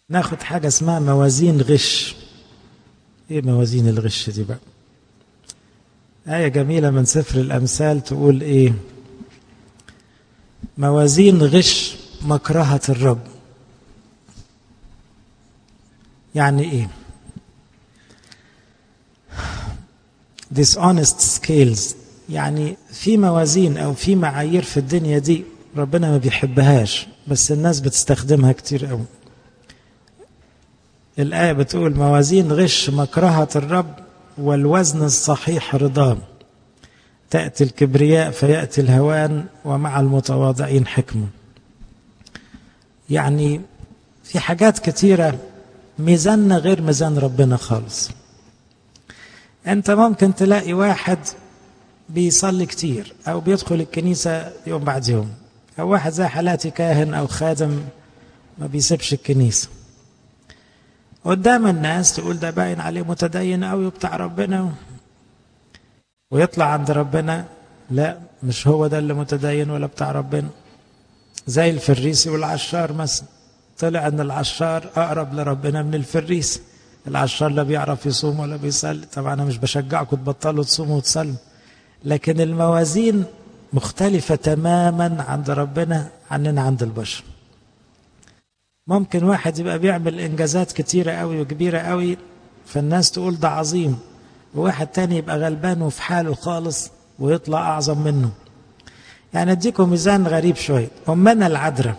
ناخد حاجة اسمها موازين غش ايه موازين الغش دي بقى آية جميلة من سفر الأمثال تقول ايه موازين غش مكرهة الرب يعني ايه dishonest scales يعني في موازين او في معايير في الدنيا دي ربنا ما بيحبهاش بس الناس بتستخدمها كتير قوي الآية بتقول موازين غش مكرهة الرب والوزن الصحيح رضاه تأتي الكبرياء فيأتي الهوان ومع المتواضعين حكمة يعني في حاجات كتيرة ميزاننا غير ميزان ربنا خالص انت ممكن تلاقي واحد بيصلي كتير او بيدخل الكنيسة يوم بعد يوم او واحد زي حالاتي كاهن او خادم ما بيسيبش الكنيسة قدام الناس تقول ده باين عليه متدين قوي وبتاع ربنا ويطلع عند ربنا لا مش هو ده اللي متدين ولا بتاع ربنا زي الفريسي والعشار مثلا طلع ان العشار اقرب لربنا من الفريسي العشار لا بيعرف يصوم ولا بيصلي طبعا انا مش بشجعكم تبطلوا تصوموا وتصلوا لكن الموازين مختلفة تماما عند ربنا عننا عند البشر ممكن واحد يبقى بيعمل انجازات كتيرة قوي وكبيرة قوي فالناس تقول ده عظيم وواحد تاني يبقى غلبان وفي حاله خالص ويطلع اعظم منه يعني اديكم ميزان غريب شوية امنا العذراء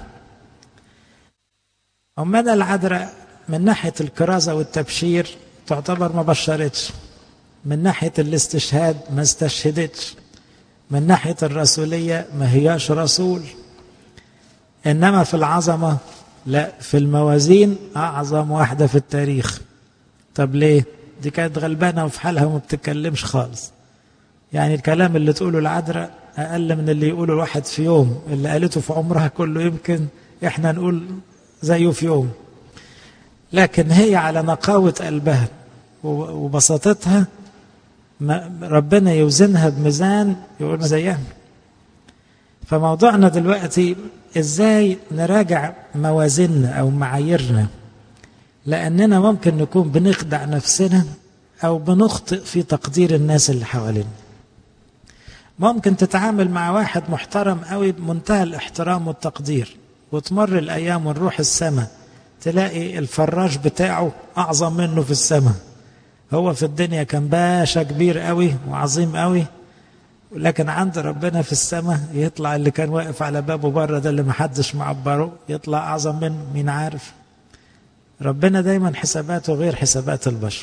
امنا العذراء من ناحية الكرازة والتبشير تعتبر ما بشرتش من ناحية الاستشهاد ما استشهدتش من ناحية الرسولية ما هياش رسول إنما في العظمة لا في الموازين أعظم واحدة في التاريخ طب ليه دي كانت غلبانة وفي حالها وما بتتكلمش خالص يعني الكلام اللي تقوله العذراء أقل من اللي يقوله الواحد في يوم اللي قالته في عمرها كله يمكن إحنا نقول زيه في يوم لكن هي على نقاوة قلبها وبساطتها ربنا يوزنها بميزان يقول زيها فموضوعنا دلوقتي ازاي نراجع موازيننا او معاييرنا لاننا ممكن نكون بنخدع نفسنا او بنخطئ في تقدير الناس اللي حوالينا ممكن تتعامل مع واحد محترم قوي بمنتهى الاحترام والتقدير وتمر الايام ونروح السماء تلاقي الفراش بتاعه اعظم منه في السماء هو في الدنيا كان باشا كبير قوي وعظيم قوي لكن عند ربنا في السماء يطلع اللي كان واقف على بابه بره ده اللي محدش معبره يطلع اعظم منه مين عارف ربنا دايما حساباته غير حسابات البشر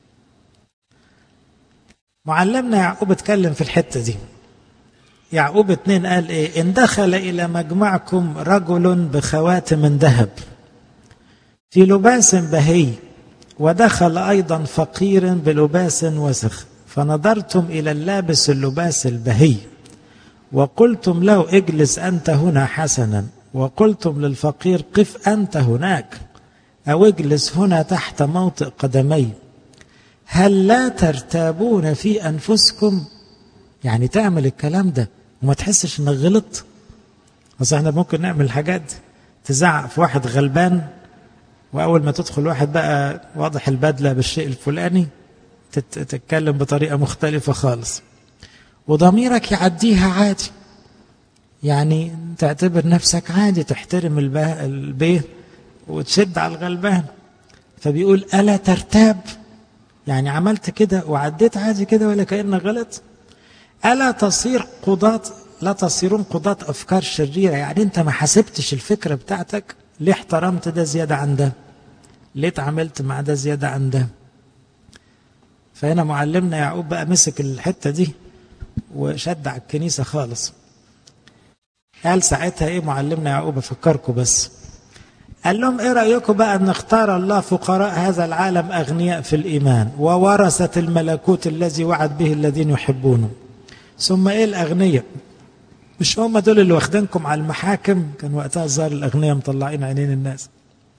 معلمنا يعقوب اتكلم في الحتة دي يعقوب اتنين قال ايه ان دخل الى مجمعكم رجل بخواتم من ذهب في لباس بهي ودخل ايضا فقير بلباس وسخ فنظرتم الى اللابس اللباس البهي وقلتم له اجلس انت هنا حسنا وقلتم للفقير قف انت هناك او اجلس هنا تحت موطئ قدمي هل لا ترتابون في انفسكم يعني تعمل الكلام ده وما تحسش انك غلط بس احنا ممكن نعمل الحاجات دي تزعق في واحد غلبان واول ما تدخل واحد بقى واضح البدله بالشيء الفلاني تتكلم بطريقه مختلفه خالص وضميرك يعديها عادي يعني تعتبر نفسك عادي تحترم البيت وتشد على الغلبان فبيقول الا ترتاب يعني عملت كده وعديت عادي كده ولا كانك غلط الا تصير قضاة لا تصيرون قضاة افكار شريره يعني انت ما حسبتش الفكره بتاعتك ليه احترمت ده زيادة عن ده ليه اتعاملت مع ده زيادة عن ده فهنا معلمنا يعقوب بقى مسك الحتة دي وشد على الكنيسة خالص قال ساعتها ايه معلمنا يعقوب افكركم بس قال لهم ايه رأيكم بقى ان اختار الله فقراء هذا العالم اغنياء في الايمان وورثة الملكوت الذي وعد به الذين يحبونه ثم ايه الاغنياء مش هم دول اللي واخدينكم على المحاكم كان وقتها الظاهر الاغنياء مطلعين عينين الناس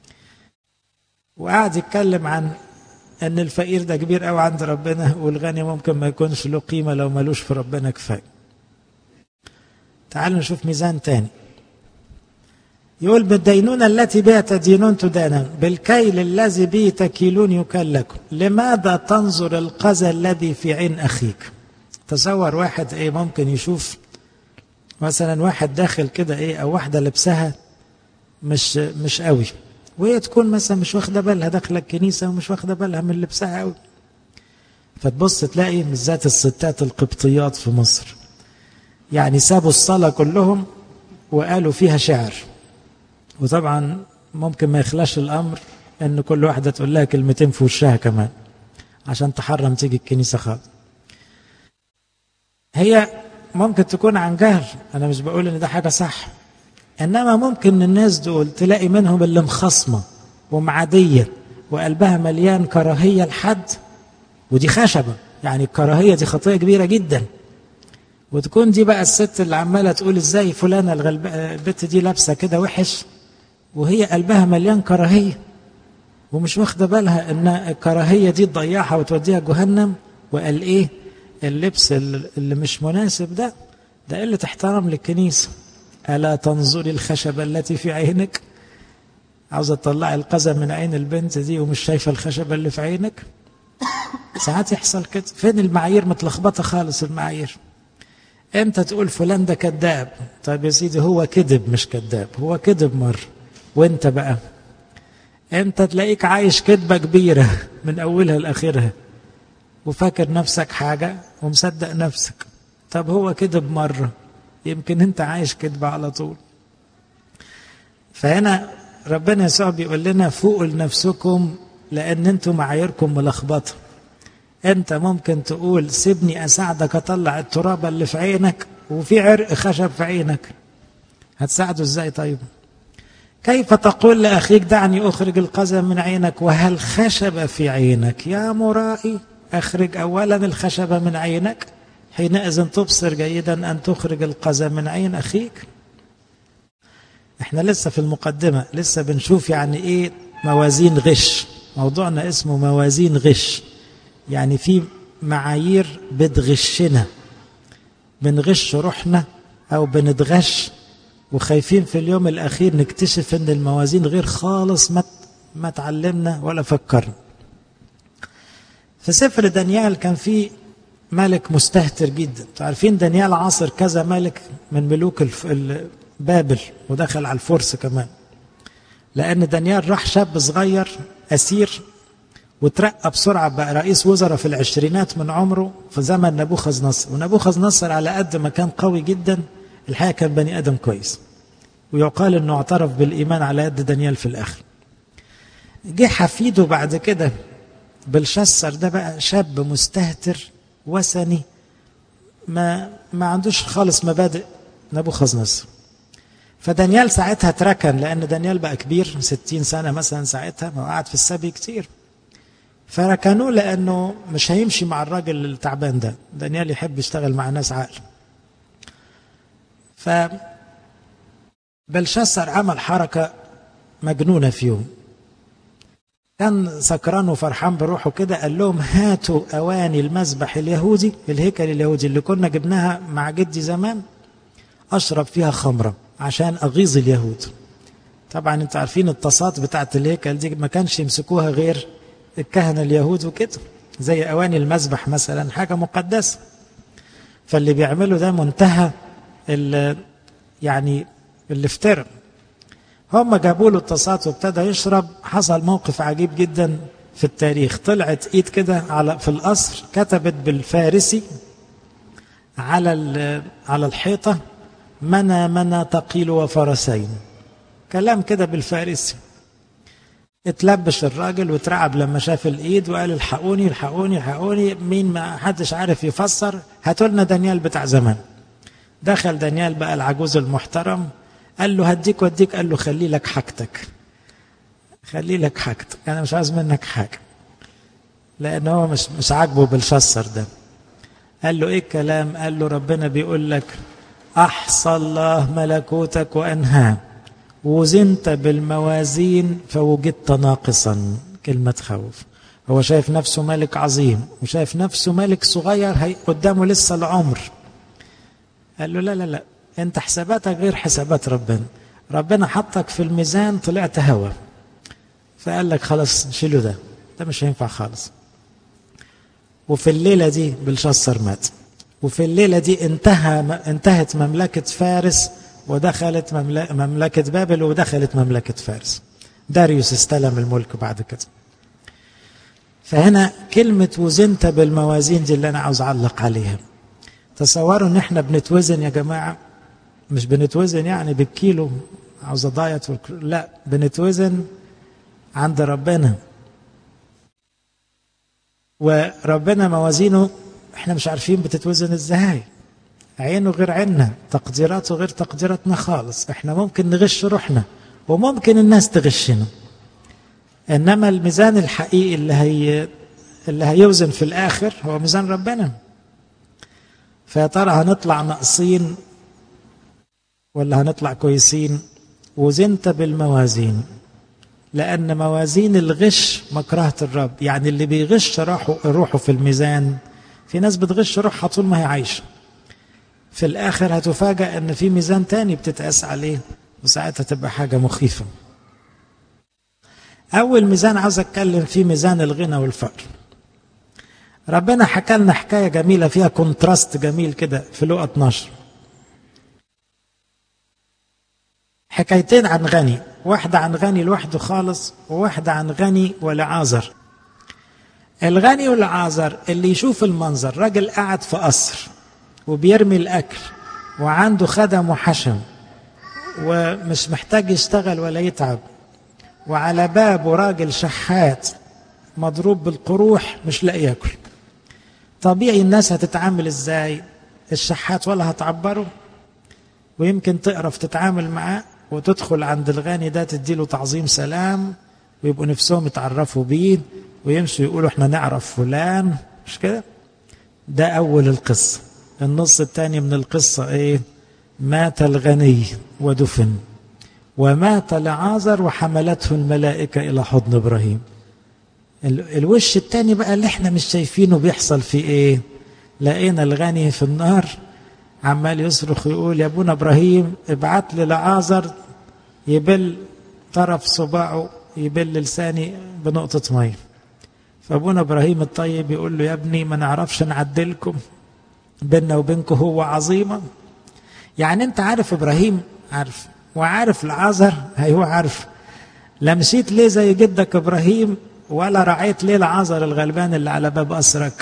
وقعد يتكلم عن ان الفقير ده كبير قوي عند ربنا والغني ممكن ما يكونش له قيمه لو ملوش في ربنا كفايه تعالوا نشوف ميزان تاني يقول بالدينونة التي بها تدينون تدانون بالكيل الذي به تكيلون يكل لكم لماذا تنظر القذى الذي في عين أخيك تصور واحد ايه ممكن يشوف مثلا واحد داخل كده ايه او واحدة لبسها مش مش قوي وهي تكون مثلا مش واخدة بالها داخلة الكنيسة ومش واخدة بالها من لبسها قوي فتبص تلاقي بالذات الستات القبطيات في مصر يعني سابوا الصلاة كلهم وقالوا فيها شعر وطبعا ممكن ما يخلاش الأمر أن كل واحدة تقول لها كلمتين في وشها كمان عشان تحرم تيجي الكنيسة خالص هي ممكن تكون عن جهل أنا مش بقول إن ده حاجة صح إنما ممكن الناس دول تلاقي منهم اللي مخصمة ومعدية وقلبها مليان كراهية لحد ودي خشبة يعني الكراهية دي خطية كبيرة جدا وتكون دي بقى الست اللي عمالة تقول ازاي فلانة الغلب... البت دي لابسة كده وحش وهي قلبها مليان كراهية ومش واخدة بالها ان الكراهية دي تضيعها وتوديها جهنم وقال ايه اللبس اللي مش مناسب ده ده قلة احترام للكنيسة ألا تنظري الخشبة التي في عينك عاوزة تطلعي القذى من عين البنت دي ومش شايفة الخشبة اللي في عينك ساعات يحصل كده فين المعايير متلخبطة خالص المعايير امتى تقول فلان ده كذاب طيب يا سيدي هو كذب مش كذاب هو كذب مرة وانت بقى امتى تلاقيك عايش كذبة كبيرة من اولها لاخرها وفاكر نفسك حاجة ومصدق نفسك طب هو كذب مرة يمكن انت عايش كذبة على طول فهنا ربنا يسوع بيقول لنا فوقوا لنفسكم لان انتم معاييركم ملخبطه انت ممكن تقول سيبني اساعدك اطلع التراب اللي في عينك وفي عرق خشب في عينك هتساعده ازاي طيب كيف تقول لاخيك دعني اخرج القذى من عينك وهل خشب في عينك يا مرائي اخرج اولا الخشب من عينك حينئذ تبصر جيدا ان تخرج القذى من عين اخيك احنا لسه في المقدمه لسه بنشوف يعني ايه موازين غش موضوعنا اسمه موازين غش يعني في معايير بتغشنا بنغش روحنا او بنتغش وخايفين في اليوم الاخير نكتشف ان الموازين غير خالص ما ما تعلمنا ولا فكرنا في سفر دانيال كان في ملك مستهتر جدا عارفين دانيال عاصر كذا ملك من ملوك بابل ودخل على الفرس كمان لان دانيال راح شاب صغير اسير وترقى بسرعة بقى رئيس وزراء في العشرينات من عمره في زمن نبوخذ نصر ونبوخذ نصر على قد ما كان قوي جدا الحقيقة كان بني آدم كويس ويقال انه اعترف بالإيمان على يد دانيال في الآخر جه حفيده بعد كده بلشسر ده بقى شاب مستهتر وثني ما ما عندوش خالص مبادئ نبوخذ نصر فدانيال ساعتها اتركن لأن دانيال بقى كبير 60 سنة مثلا ساعتها وقعد في السبي كتير فركنوه لانه مش هيمشي مع الراجل التعبان ده دانيال يحب يشتغل مع ناس عاقل ف بلشسر عمل حركة مجنونة في يوم كان سكران وفرحان بروحه كده قال لهم هاتوا أواني المذبح اليهودي الهيكل اليهودي اللي كنا جبناها مع جدي زمان أشرب فيها خمرة عشان أغيظ اليهود طبعا انت عارفين الطاسات بتاعت الهيكل دي ما كانش يمسكوها غير الكهنة اليهود وكده زي أواني المذبح مثلا حاجة مقدسة فاللي بيعمله ده منتهى يعني الافتراء هم جابوا له الطاسات وابتدى يشرب حصل موقف عجيب جدا في التاريخ طلعت ايد كده على في القصر كتبت بالفارسي على على الحيطه منى منى تقيل وفرسين كلام كده بالفارسي اتلبش الراجل واترعب لما شاف الايد وقال الحقوني الحقوني الحقوني مين ما حدش عارف يفسر هاتوا لنا دانيال بتاع زمان دخل دانيال بقى العجوز المحترم قال له هديك وديك قال له خلي لك حاجتك خلي لك حاجتك انا مش عايز منك حاجه لان هو مش مش عاجبه بالشصر ده قال له ايه الكلام قال له ربنا بيقول لك احصى الله ملكوتك وانهاه وزنت بالموازين فوجدت ناقصا كلمة خوف هو شايف نفسه ملك عظيم وشايف نفسه ملك صغير هي قدامه لسه العمر قال له لا لا لا انت حساباتك غير حسابات ربنا ربنا حطك في الميزان طلعت هوا فقال لك خلاص شيلوا ده ده مش هينفع خالص وفي الليلة دي بلشسر مات وفي الليلة دي انتهى انتهت مملكة فارس ودخلت مملكة بابل ودخلت مملكة فارس داريوس استلم الملك بعد كده فهنا كلمة وزنت بالموازين دي اللي أنا عاوز أعلق عليها تصوروا إن إحنا بنتوزن يا جماعة مش بنتوزن يعني بالكيلو عاوز أضايت لا بنتوزن عند ربنا وربنا موازينه احنا مش عارفين بتتوزن ازاي عينه غير عيننا تقديراته غير تقديراتنا خالص احنا ممكن نغش روحنا وممكن الناس تغشنا انما الميزان الحقيقي اللي هي اللي هيوزن في الاخر هو ميزان ربنا فيا ترى هنطلع ناقصين ولا هنطلع كويسين وزنت بالموازين لأن موازين الغش مكرهة الرب يعني اللي بيغش روحه, روحه في الميزان في ناس بتغش روحها طول ما هي عايشة في الآخر هتفاجأ أن في ميزان تاني بتتقاس عليه وساعتها تبقى حاجة مخيفة أول ميزان عاوز أتكلم فيه ميزان الغنى والفقر ربنا حكى لنا حكاية جميلة فيها كونتراست جميل كده في لقى 12 حكايتين عن غني واحدة عن غني لوحده خالص وواحدة عن غني ولعازر الغني والعازر اللي يشوف المنظر راجل قاعد في قصر وبيرمي الأكل وعنده خدم وحشم ومش محتاج يشتغل ولا يتعب وعلى بابه راجل شحات مضروب بالقروح مش لاقي ياكل طبيعي الناس هتتعامل ازاي الشحات ولا هتعبره ويمكن تقرف تتعامل معاه وتدخل عند الغني ده تديله تعظيم سلام ويبقوا نفسهم يتعرفوا بيه ويمشوا يقولوا احنا نعرف فلان مش كده ده اول القصة النص الثاني من القصة ايه مات الغني ودفن ومات لعازر وحملته الملائكة إلى حضن إبراهيم الوش الثاني بقى اللي احنا مش شايفينه بيحصل فيه ايه لقينا الغني في النار عمال يصرخ ويقول يا ابونا ابراهيم ابعت لي لعازر يبل طرف صباعه يبل لساني بنقطة مية فابونا ابراهيم الطيب يقول له يا ابني ما نعرفش نعدلكم بيننا وبينكم هو عظيمة يعني انت عارف ابراهيم عارف وعارف العازر هو عارف لا مشيت ليه زي جدك ابراهيم ولا رعيت ليه العازر الغلبان اللي على باب قصرك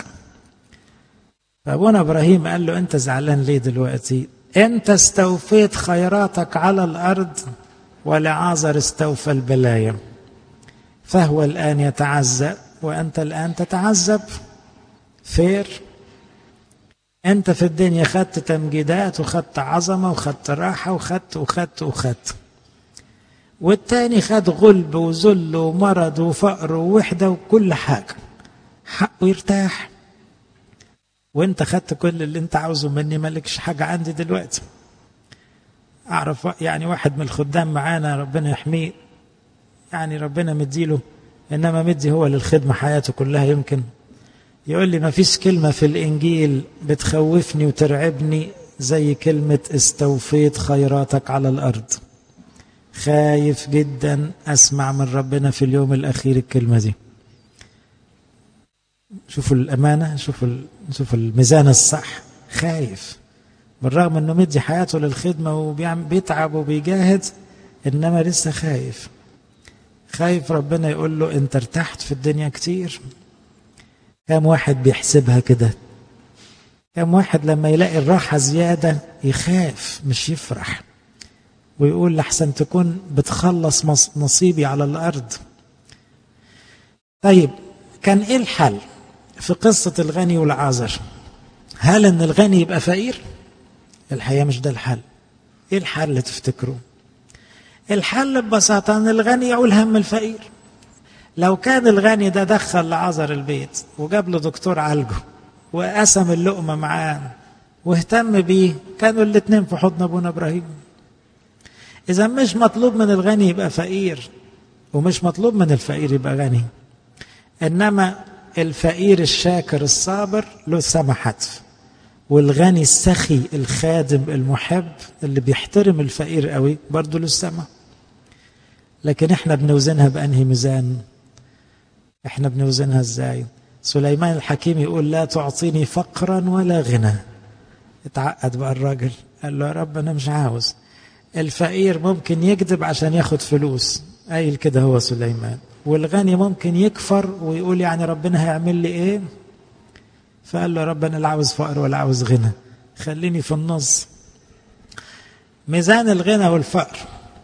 فابونا ابراهيم قال له انت زعلان ليه دلوقتي انت استوفيت خيراتك على الارض ولعازر استوفى البلايا فهو الان يتعذب وانت الان تتعذب فير انت في الدنيا خدت تمجيدات وخدت عظمه وخدت راحه وخدت وخدت وخدت والتاني خد غلب وذل ومرض وفقر ووحده وكل حاجه حقه يرتاح وانت خدت كل اللي انت عاوزه مني مالكش حاجة عندي دلوقتي اعرف يعني واحد من الخدام معانا ربنا يحميه يعني ربنا مديله انما مدي هو للخدمة حياته كلها يمكن يقول لي ما فيش كلمة في الانجيل بتخوفني وترعبني زي كلمة استوفيت خيراتك على الارض خايف جدا اسمع من ربنا في اليوم الاخير الكلمة دي شوفوا الأمانة شوفوا شوفوا الميزان الصح خايف بالرغم انه مدي حياته للخدمة وبيتعب وبيجاهد انما لسه خايف خايف ربنا يقول له انت ارتحت في الدنيا كتير كم واحد بيحسبها كده كم واحد لما يلاقي الراحة زيادة يخاف مش يفرح ويقول لحسن تكون بتخلص نصيبي على الأرض طيب كان ايه الحل في قصة الغني والعازر هل ان الغني يبقى فقير الحقيقة مش ده الحل ايه الحل تفتكروا الحل ببساطة ان الغني يعول هم الفقير لو كان الغني ده دخل لعازر البيت وجاب له دكتور عالجه وقسم اللقمة معاه واهتم بيه كانوا الاتنين في حضن ابونا ابراهيم اذا مش مطلوب من الغني يبقى فقير ومش مطلوب من الفقير يبقى غني انما الفقير الشاكر الصابر له سما حتف والغني السخي الخادم المحب اللي بيحترم الفقير قوي برضه له السماء لكن احنا بنوزنها بأنهي ميزان احنا بنوزنها ازاي سليمان الحكيم يقول لا تعطيني فقرا ولا غنى اتعقد بقى الراجل قال له يا رب انا مش عاوز الفقير ممكن يكذب عشان ياخد فلوس قايل كده هو سليمان والغني ممكن يكفر ويقول يعني ربنا هيعمل لي ايه فقال له رب انا لا عاوز فقر ولا عاوز غنى خليني في النص ميزان الغنى والفقر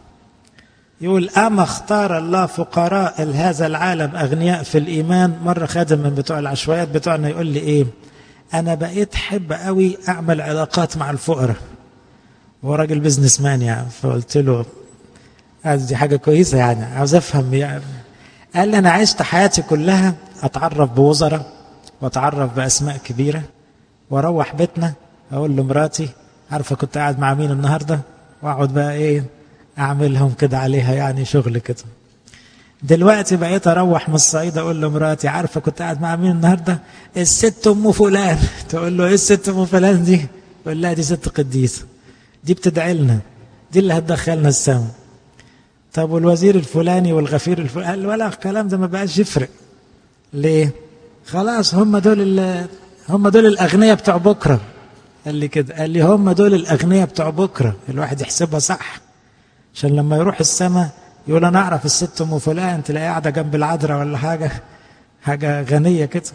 يقول أما اختار الله فقراء هذا العالم أغنياء في الإيمان مرة خادم من بتوع العشوائيات بتوعنا يقول لي إيه أنا بقيت حب قوي أعمل علاقات مع الفقراء هو راجل بزنس مان يعني فقلت له دي حاجة كويسة يعني عاوز أفهم يعني قال لي أنا عشت حياتي كلها أتعرف بوزراء وأتعرف بأسماء كبيرة وأروح بيتنا أقول لمراتي عارفة كنت قاعد مع مين النهاردة وأقعد بقى إيه أعملهم كده عليها يعني شغل كده دلوقتي بقيت أروح من الصعيد أقول لمراتي عارفة كنت قاعد مع مين النهاردة الست أم فلان تقول له إيه الست أم فلان دي يقول لها دي ست قديسة دي بتدعي لنا دي اللي هتدخلنا السما طب والوزير الفلاني والغفير الفلاني ولا الكلام ده ما بقاش يفرق ليه خلاص هم دول هم دول الأغنياء بتوع بكرة قال لي كده قال لي هم دول الأغنياء بتوع بكرة الواحد يحسبها صح عشان لما يروح السماء يقول انا اعرف الست ام فلان تلاقيها قاعده جنب العذراء ولا حاجه حاجه غنيه كده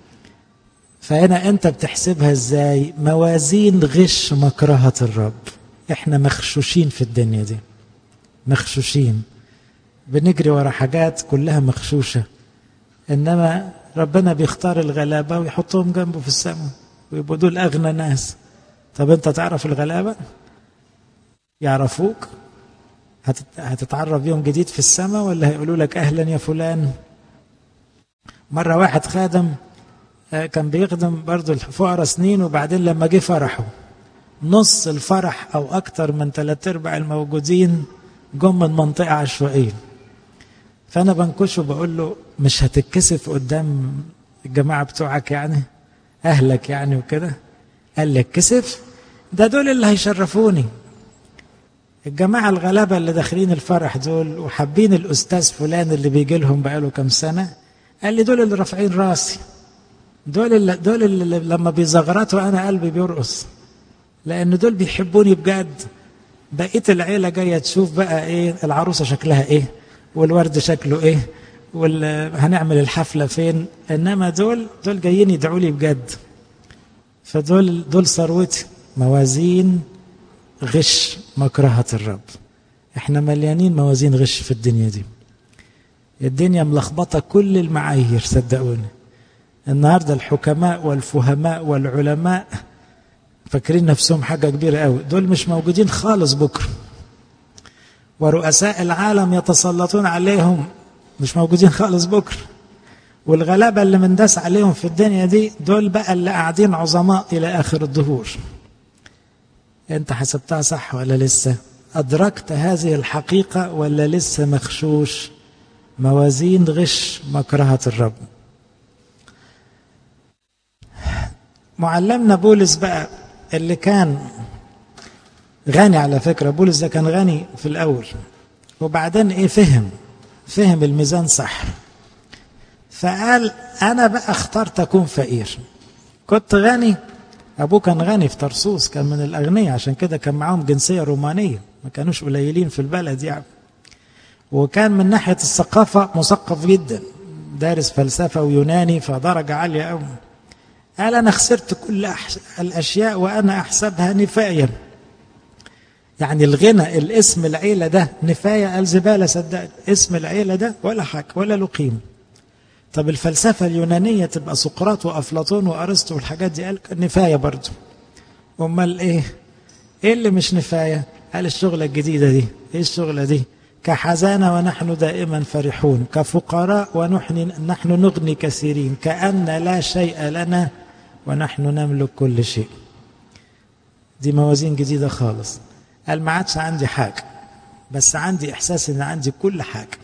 فهنا انت بتحسبها ازاي موازين غش مكرهه الرب احنا مخشوشين في الدنيا دي مخشوشين بنجري ورا حاجات كلها مخشوشه انما ربنا بيختار الغلابه ويحطهم جنبه في السماء ويبقوا دول اغنى ناس طب انت تعرف الغلابه يعرفوك هتتعرف بيهم جديد في السماء ولا هيقولوا لك اهلا يا فلان مرة واحد خادم كان بيخدم برضه الفقراء سنين وبعدين لما جه فرحه نص الفرح او اكتر من ثلاث ارباع الموجودين جم من منطقة عشوائية فانا بنكشه بقول له مش هتتكسف قدام الجماعة بتوعك يعني اهلك يعني وكده قال لي اتكسف ده دول اللي هيشرفوني الجماعة الغلابة اللي داخلين الفرح دول وحابين الأستاذ فلان اللي بيجي لهم بقاله كام سنة قال لي دول اللي رافعين راسي دول اللي دول اللي لما بيزغرطوا أنا قلبي بيرقص لأن دول بيحبوني بجد بقية العيلة جاية تشوف بقى إيه العروسة شكلها إيه والورد شكله إيه وهنعمل الحفلة فين إنما دول دول جايين يدعوا لي بجد فدول دول ثروتي موازين غش مكرهة الرب احنا مليانين موازين غش في الدنيا دي الدنيا ملخبطة كل المعايير صدقوني النهاردة الحكماء والفهماء والعلماء فاكرين نفسهم حاجة كبيرة قوي دول مش موجودين خالص بكرة ورؤساء العالم يتسلطون عليهم مش موجودين خالص بكرة والغلابة اللي منداس عليهم في الدنيا دي دول بقى اللي قاعدين عظماء إلى آخر الظهور انت حسبتها صح ولا لسه ادركت هذه الحقيقه ولا لسه مخشوش موازين غش مكرهه الرب معلمنا بولس بقى اللي كان غني على فكره بولس ده كان غني في الاول وبعدين ايه فهم فهم الميزان صح فقال انا بقى اخترت اكون فقير كنت غني أبوه كان غني في طرسوس كان من الأغنياء عشان كده كان معاهم جنسية رومانية ما كانوش قليلين في البلد يعني وكان من ناحية الثقافة مثقف جدا دارس فلسفة ويوناني فدرجة عالية قوي قال أنا خسرت كل الأشياء وأنا أحسبها نفايا يعني الغنى الاسم العيلة ده نفاية قال زبالة صدقني اسم العيلة ده ولا حاجة ولا له قيمة طب الفلسفة اليونانية تبقى سقراط وأفلاطون وأرسطو والحاجات دي قال نفاية برضو أمال إيه إيه اللي مش نفاية قال الشغلة الجديدة دي إيه الشغلة دي كحزانة ونحن دائما فرحون كفقراء ونحن نحن نغني كثيرين كأن لا شيء لنا ونحن نملك كل شيء دي موازين جديدة خالص قال ما عادش عندي حاجة بس عندي إحساس إن عندي كل حاجة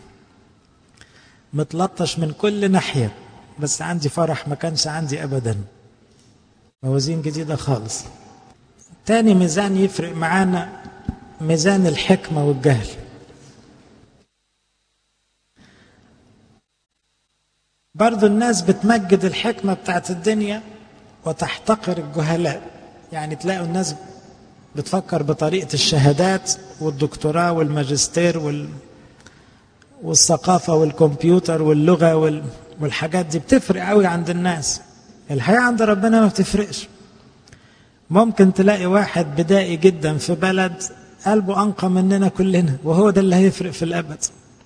متلطش من كل ناحية بس عندي فرح ما كانش عندي أبدا موازين جديدة خالص تاني ميزان يفرق معانا ميزان الحكمة والجهل برضو الناس بتمجد الحكمة بتاعت الدنيا وتحتقر الجهلاء يعني تلاقوا الناس بتفكر بطريقة الشهادات والدكتوراه والماجستير وال... والثقافة والكمبيوتر واللغة وال... والحاجات دي بتفرق قوي عند الناس الحقيقة عند ربنا ما بتفرقش ممكن تلاقي واحد بدائي جدا في بلد قلبه أنقى مننا كلنا وهو ده اللي هيفرق في الأبد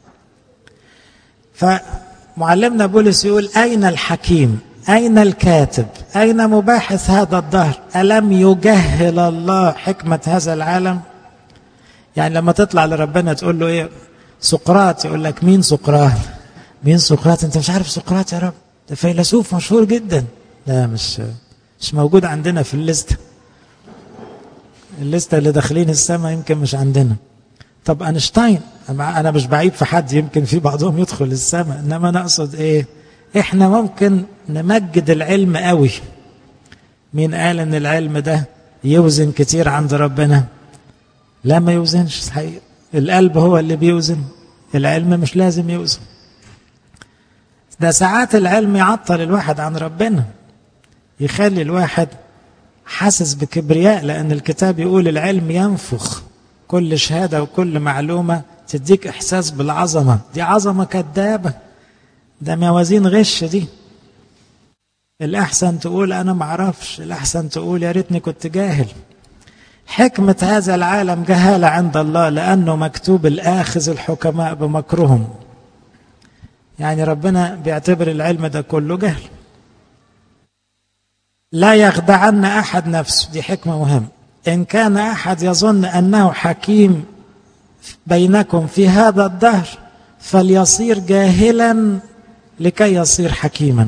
فمعلمنا بولس يقول أين الحكيم أين الكاتب أين مباحث هذا الدهر ألم يجهل الله حكمة هذا العالم يعني لما تطلع لربنا تقول له إيه سقراط يقول لك مين سقراط مين سقراط أنت مش عارف سقراط يا رب ده فيلسوف مشهور جدا لا مش مش موجود عندنا في الليستة الليستة اللي داخلين السماء يمكن مش عندنا طب أينشتاين أنا مش بعيب في حد يمكن في بعضهم يدخل السماء إنما أنا أقصد إيه إحنا ممكن نمجد العلم قوي مين قال إن العلم ده يوزن كتير عند ربنا لا ما يوزنش حقيقة القلب هو اللي بيوزن العلم مش لازم يوزن ده ساعات العلم يعطل الواحد عن ربنا يخلي الواحد حاسس بكبرياء لأن الكتاب يقول العلم ينفخ كل شهادة وكل معلومة تديك إحساس بالعظمة دي عظمة كذابة ده موازين غش دي الأحسن تقول أنا معرفش الأحسن تقول يا ريتني كنت جاهل حكمة هذا العالم جهالة عند الله لأنه مكتوب الآخذ الحكماء بمكرهم يعني ربنا بيعتبر العلم ده كله جهل لا يخدعن أحد نفسه دي حكمة مهمة إن كان أحد يظن أنه حكيم بينكم في هذا الدهر فليصير جاهلا لكي يصير حكيما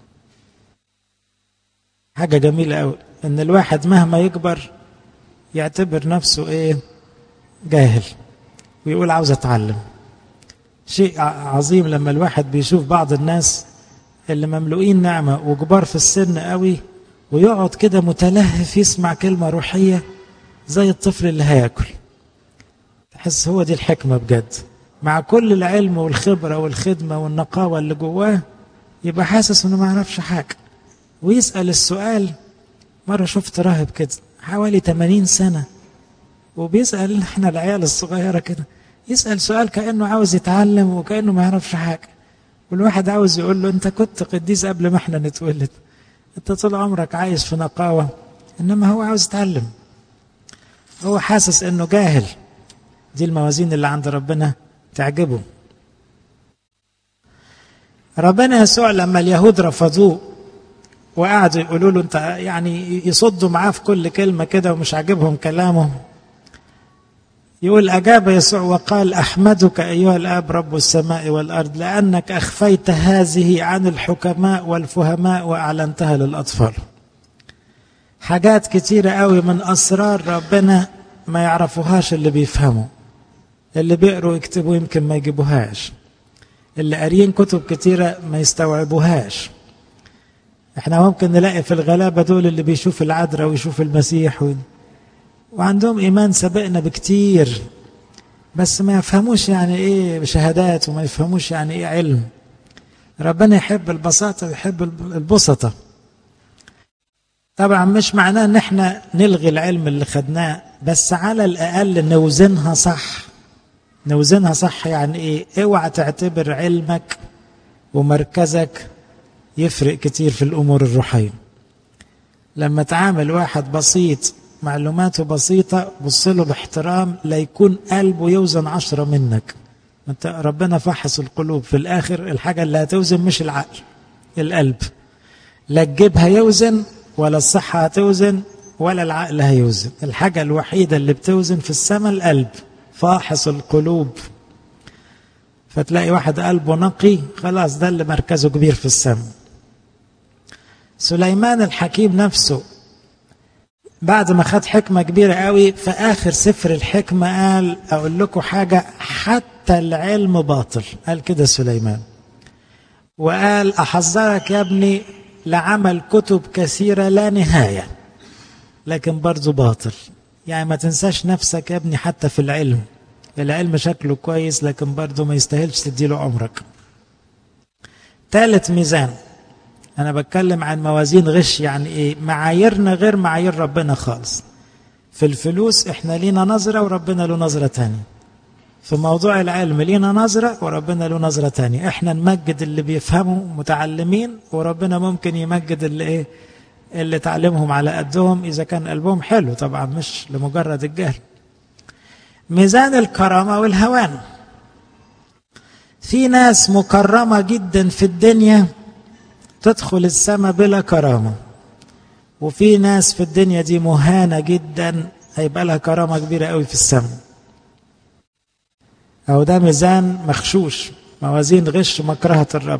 حاجة جميلة أوي إن الواحد مهما يكبر يعتبر نفسه إيه جاهل ويقول عاوز أتعلم شيء عظيم لما الواحد بيشوف بعض الناس اللي مملوئين نعمة وكبار في السن قوي ويقعد كده متلهف يسمع كلمة روحية زي الطفل اللي هياكل تحس هو دي الحكمة بجد مع كل العلم والخبرة والخدمة والنقاوة اللي جواه يبقى حاسس انه ما يعرفش حاجة ويسأل السؤال مرة شفت راهب كده حوالي 80 سنة وبيسأل احنا العيال الصغيرة كده يسأل سؤال كأنه عاوز يتعلم وكأنه ما يعرفش حاجة والواحد عاوز يقول له انت كنت قديس قبل ما احنا نتولد انت طول عمرك عايش في نقاوة انما هو عاوز يتعلم هو حاسس انه جاهل دي الموازين اللي عند ربنا تعجبه ربنا يسوع لما اليهود رفضوه وقعدوا يقولوا له انت يعني يصدوا معاه في كل كلمه كده ومش عاجبهم كلامه يقول أجاب يسوع وقال أحمدك أيها الآب رب السماء والأرض لأنك أخفيت هذه عن الحكماء والفهماء وأعلنتها للأطفال حاجات كتيرة قوي من أسرار ربنا ما يعرفوهاش اللي بيفهموا اللي بيقروا يكتبوا يمكن ما يجيبوهاش اللي قاريين كتب كتيرة ما يستوعبوهاش احنا ممكن نلاقي في الغلابة دول اللي بيشوف العذراء ويشوف المسيح و... وعندهم إيمان سبقنا بكتير بس ما يفهموش يعني إيه شهادات وما يفهموش يعني إيه علم ربنا يحب البساطة ويحب البسطة طبعا مش معناه ان احنا نلغي العلم اللي خدناه بس على الاقل نوزنها صح نوزنها صح يعني ايه اوعى تعتبر علمك ومركزك يفرق كتير في الامور الروحيه لما تعامل واحد بسيط معلوماته بسيطة بص له باحترام لا يكون قلبه يوزن عشرة منك انت ربنا فحص القلوب في الآخر الحاجة اللي هتوزن مش العقل القلب لا تجيبها يوزن ولا الصحة هتوزن ولا العقل هيوزن الحاجة الوحيدة اللي بتوزن في السماء القلب فاحص القلوب فتلاقي واحد قلبه نقي خلاص ده اللي مركزه كبير في السماء سليمان الحكيم نفسه بعد ما خد حكمة كبيرة قوي في آخر سفر الحكمة قال أقول لكم حاجة حتى العلم باطل قال كده سليمان وقال أحذرك يا ابني لعمل كتب كثيرة لا نهاية لكن برضه باطل يعني ما تنساش نفسك يا ابني حتى في العلم العلم شكله كويس لكن برضه ما يستاهلش تديله عمرك ثالث ميزان أنا بتكلم عن موازين غش يعني إيه معاييرنا غير معايير ربنا خالص في الفلوس إحنا لينا نظرة وربنا له نظرة تانية في موضوع العلم لينا نظرة وربنا له نظرة تانية إحنا نمجد اللي بيفهموا متعلمين وربنا ممكن يمجد اللي إيه اللي تعلمهم على قدهم إذا كان قلبهم حلو طبعا مش لمجرد الجهل ميزان الكرامة والهوان في ناس مكرمة جدا في الدنيا تدخل السماء بلا كرامة وفي ناس في الدنيا دي مهانة جدا هيبقى لها كرامة كبيرة قوي في السماء أو ده ميزان مخشوش موازين غش مكرهة الرب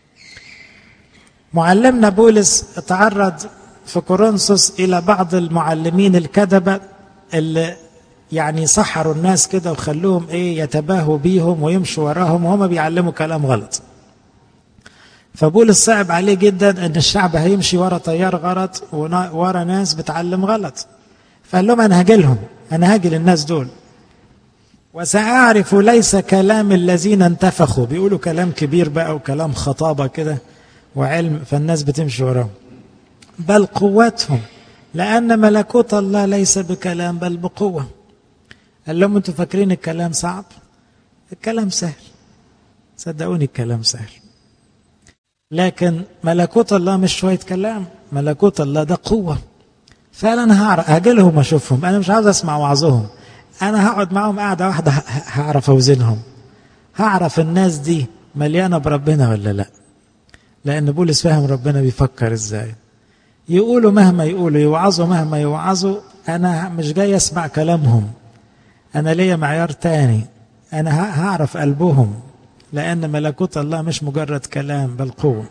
معلمنا بولس تعرض في كورنثوس إلى بعض المعلمين الكذبة اللي يعني سحروا الناس كده وخلوهم ايه يتباهوا بيهم ويمشوا وراهم وهم بيعلموا كلام غلط فبولس صعب عليه جدا ان الشعب هيمشي ورا تيار غلط ورا ناس بتعلم غلط فقال لهم انا هاجي لهم انا هاجي للناس دول وسأعرف ليس كلام الذين انتفخوا بيقولوا كلام كبير بقى وكلام خطابة كده وعلم فالناس بتمشي وراهم بل قوتهم لأن ملكوت الله ليس بكلام بل بقوة قال لهم انتوا فاكرين الكلام صعب الكلام سهل صدقوني الكلام سهل لكن ملكوت الله مش شوية كلام ملكوت الله ده قوة فعلا هعرف هاجي لهم اشوفهم انا مش عاوز اسمع وعظهم انا هقعد معاهم قاعدة واحدة هعرف اوزنهم هعرف الناس دي مليانة بربنا ولا لا لان بولس فاهم ربنا بيفكر ازاي يقولوا مهما يقولوا يوعظوا مهما يوعظوا انا مش جاي اسمع كلامهم انا ليا معيار تاني انا هعرف قلبهم لان ملكوت الله مش مجرد كلام بل قوه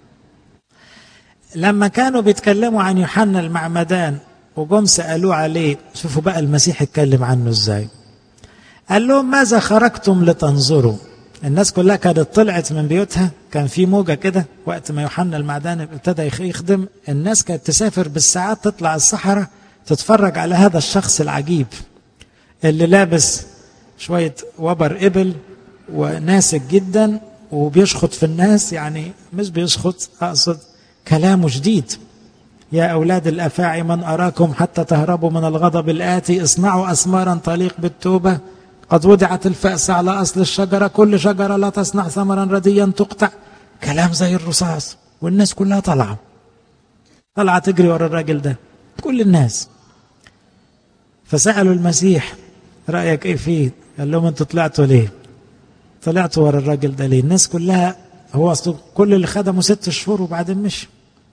لما كانوا بيتكلموا عن يوحنا المعمدان وجم سالوه عليه شوفوا بقى المسيح اتكلم عنه ازاي قال لهم ماذا خرجتم لتنظروا الناس كلها كانت طلعت من بيوتها كان في موجة كده وقت ما يوحنا المعدان ابتدى يخدم الناس كانت تسافر بالساعات تطلع الصحراء تتفرج على هذا الشخص العجيب اللي لابس شوية وبر إبل وناسك جدا وبيشخط في الناس يعني مش بيشخط أقصد كلامه شديد يا أولاد الأفاعي من أراكم حتى تهربوا من الغضب الآتي اصنعوا أسمارا تليق بالتوبة قد وضعت الفأس على أصل الشجرة كل شجرة لا تصنع ثمرا رديا تقطع كلام زي الرصاص والناس كلها طالعة طالعة تجري ورا الراجل ده كل الناس فسألوا المسيح رأيك ايه فيه قال لهم انتوا طلعتوا ليه طلعتوا ورا الراجل ده ليه الناس كلها هو اصله كل اللي خدمه ست شهور وبعدين مشي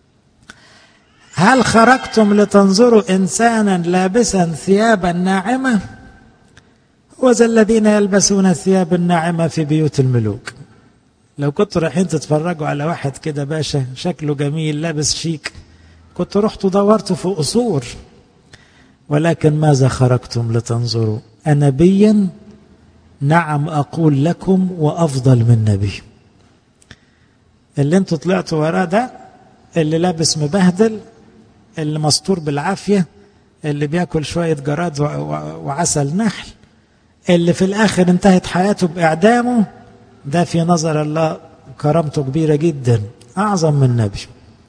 هل خرجتم لتنظروا انسانا لابسا ثيابا ناعمه وذا الذين يلبسون الثياب الناعمه في بيوت الملوك لو كنتوا رايحين تتفرجوا على واحد كده باشا شكله جميل لابس شيك كنتوا رحتوا دورتوا في قصور ولكن ماذا خرجتم لتنظروا أنبيا نعم أقول لكم وأفضل من نبي اللي انتوا طلعتوا وراه ده اللي لابس مبهدل اللي مستور بالعافية اللي بياكل شوية جراد وعسل نحل اللي في الآخر انتهت حياته بإعدامه ده في نظر الله كرامته كبيرة جدا أعظم من نبي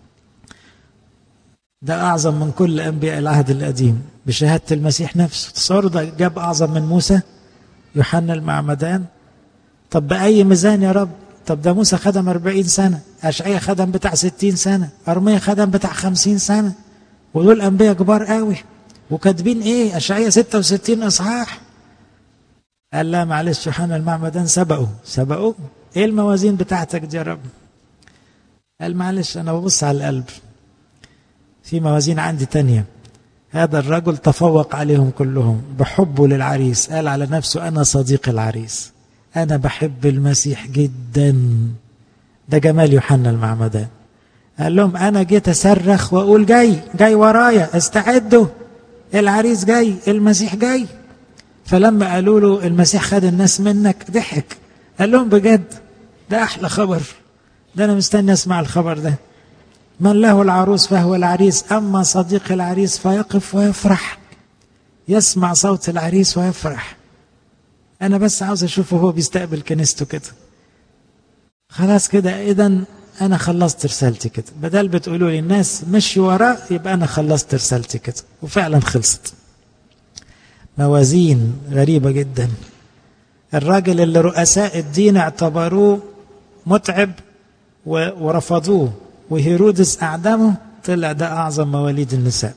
ده أعظم من كل أنبياء العهد القديم بشهادة المسيح نفسه تصوروا ده جاب أعظم من موسى يوحنا المعمدان طب بأي ميزان يا رب طب ده موسى خدم أربعين سنة أشعية خدم بتاع ستين سنة أرمية خدم بتاع خمسين سنة ودول أنبياء كبار قوي وكاتبين إيه أشعية ستة وستين إصحاح قال لا معلش يوحنا المعمدان سبقوا سبقوا إيه الموازين بتاعتك دي يا رب قال معلش أنا ببص على القلب في موازين عندي تانية هذا الرجل تفوق عليهم كلهم بحبه للعريس قال على نفسه أنا صديق العريس أنا بحب المسيح جدا ده جمال يوحنا المعمدان قال لهم أنا جيت أصرخ وأقول جاي جاي ورايا استعدوا العريس جاي المسيح جاي فلما قالوا له المسيح خد الناس منك ضحك قال لهم بجد ده أحلى خبر ده أنا مستني أسمع الخبر ده من له العروس فهو العريس أما صديق العريس فيقف ويفرح يسمع صوت العريس ويفرح أنا بس عاوز أشوفه هو بيستقبل كنيسته كده خلاص كده إذا أنا خلصت رسالتي كده بدل بتقولوا لي الناس مشي وراه يبقى أنا خلصت رسالتي كده وفعلا خلصت موازين غريبة جدا الراجل اللي رؤساء الدين اعتبروه متعب ورفضوه وهيرودس أعدمه طلع ده أعظم مواليد النساء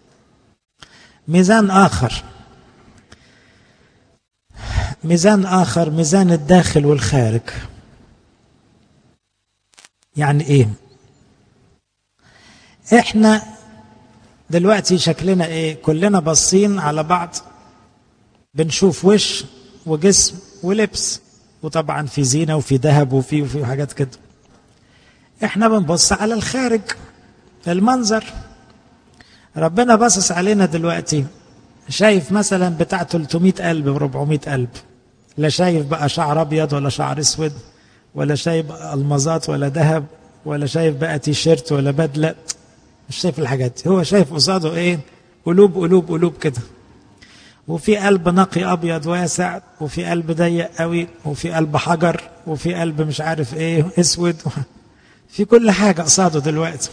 ميزان آخر ميزان آخر ميزان الداخل والخارج يعني إيه إحنا دلوقتي شكلنا إيه كلنا باصين على بعض بنشوف وش وجسم ولبس وطبعا في زينة وفي ذهب وفي وفي حاجات كده احنا بنبص على الخارج المنظر ربنا باصص علينا دلوقتي شايف مثلا بتاع 300 قلب و 400 قلب لا شايف بقى شعر ابيض ولا شعر اسود ولا شايف المظات ولا ذهب ولا شايف بقى تيشيرت ولا بدله مش شايف الحاجات دي هو شايف قصاده ايه قلوب قلوب قلوب كده وفي قلب نقي ابيض واسع وفي قلب ضيق قوي وفي قلب حجر وفي قلب مش عارف ايه اسود في كل حاجه قصاده دلوقتي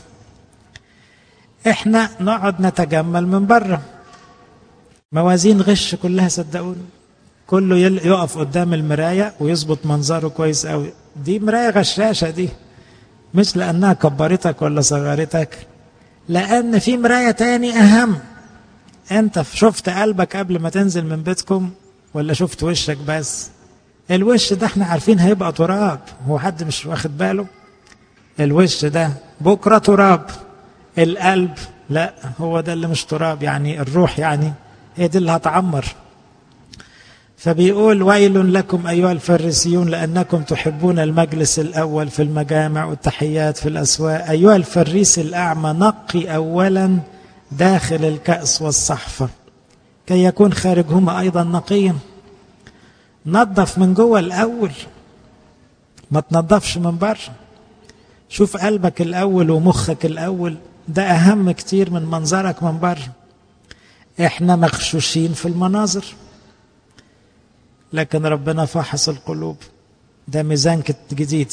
احنا نقعد نتجمل من بره موازين غش كلها صدقوني كله يقف قدام المراية ويظبط منظره كويس قوي دي مراية غشاشة دي مش لأنها كبرتك ولا صغرتك لأن في مراية تاني أهم أنت شفت قلبك قبل ما تنزل من بيتكم ولا شفت وشك بس الوش ده احنا عارفين هيبقى تراب هو حد مش واخد باله الوش ده بكرة تراب القلب لا هو ده اللي مش تراب يعني الروح يعني هي دي اللي هتعمر فبيقول ويل لكم أيها الفريسيون لأنكم تحبون المجلس الأول في المجامع والتحيات في الأسواق أيها الفريس الأعمى نقي أولا داخل الكأس والصحفة كي يكون خارجهما أيضا نقيا نظف من جوه الأول ما تنظفش من بره شوف قلبك الأول ومخك الأول ده أهم كتير من منظرك من بره احنا مغشوشين في المناظر لكن ربنا فحص القلوب ده ميزان جديد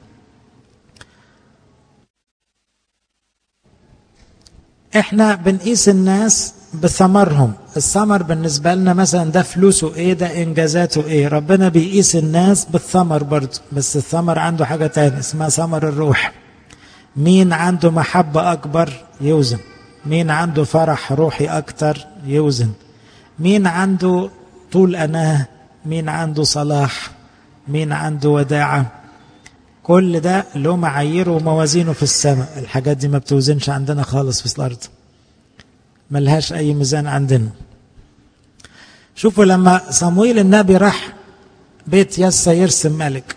احنا بنقيس الناس بثمرهم الثمر بالنسبة لنا مثلا ده فلوسه ايه ده انجازاته ايه ربنا بيقيس الناس بالثمر برضه بس الثمر عنده حاجة تانية اسمها ثمر الروح مين عنده محبة أكبر يوزن مين عنده فرح روحي أكتر يوزن مين عنده طول أناه مين عنده صلاح مين عنده وداعة كل ده له معاييره وموازينه في السماء الحاجات دي ما بتوزنش عندنا خالص في الأرض ملهاش أي ميزان عندنا شوفوا لما صمويل النبي راح بيت يسا يرسم ملك